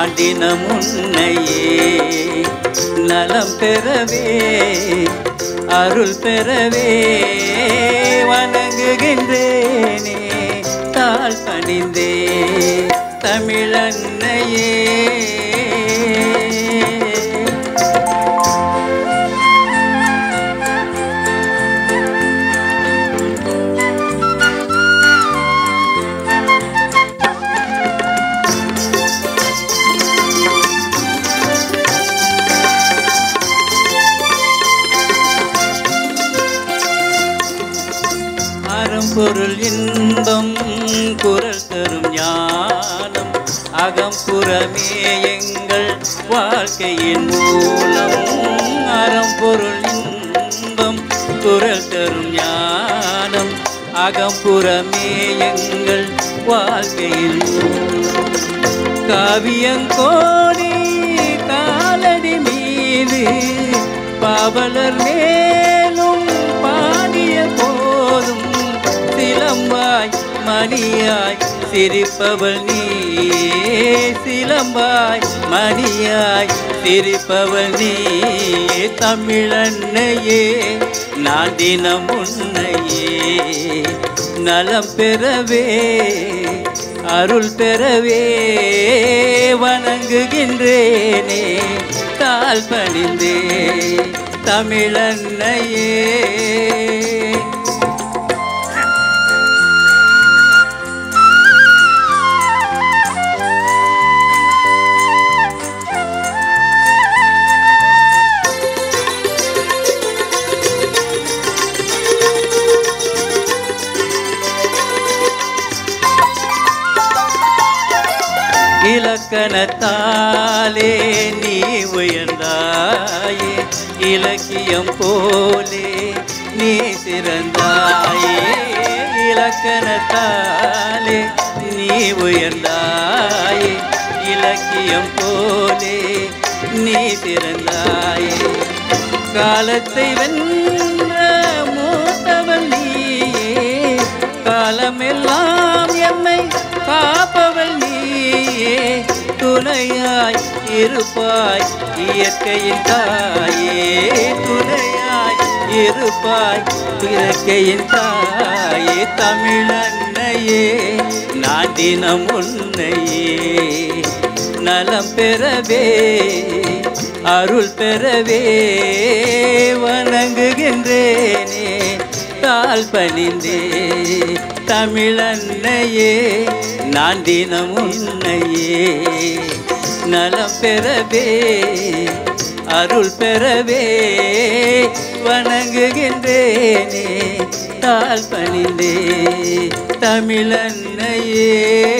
நான் தினம் உன்னையே நலம் பெறவே அருள் பெறவே வணங்குகின்றேனே தாழ் பணிந்தே தமிழன்னையே அறம்பொருள் இன்பம் குரல் தரும் ஞானம் அகம்புறமே எங்கள் வாழ்க்கையின் மூலம் அறம்பொருள் இன்பம் குரல் தரும் ஞானம் அகம்புறமே எங்கள் வாழ்க்கையின் மூலம் காவியங்கோடி காலடி மீது பாவலர் மேலும் பாடிய போதும் சிலம்பாய் மணியாய் சிரிப்பவள் நீ சிலம்பாய் மணியாய் சிரிப்பவள் நீ தமிழன்னையே நான் தினம் உன்னையே நலம் பெறவே அருள் பெறவே வணங்குகின்றேனே தாழ் பணிந்தே தமிழன்னையே இலக்கணத்தாலே நீ உயர்ந்தாயே இலக்கியம் போலே நீ சிறந்தாயே இலக்கணத்தாலே நீ உயர்ந்தாயே இலக்கியம் போலே நீ சிறந்தாயே காலத்தை வென்ற மூத்தவள் நீயே காலமெல்லாம் எம்மை காப்பவள் நீயே துணையாய் இருப்பாய் இயற்கையின் தாயே துணையாய் இருப்பாய் இயற்கையின் தாயே தமிழன்னையே நான் தினம் உன்னையே நலம் பெறவே அருள் பெறவே வணங்குகின்றேனே தாழ் பணிந்தே தமிழன்னையே நான் தினம் உன்னையே நலம் பெறவே அருள் பெறவே வணங்குகின்றேனே தாழ் பணிந்தே தமிழன்னையே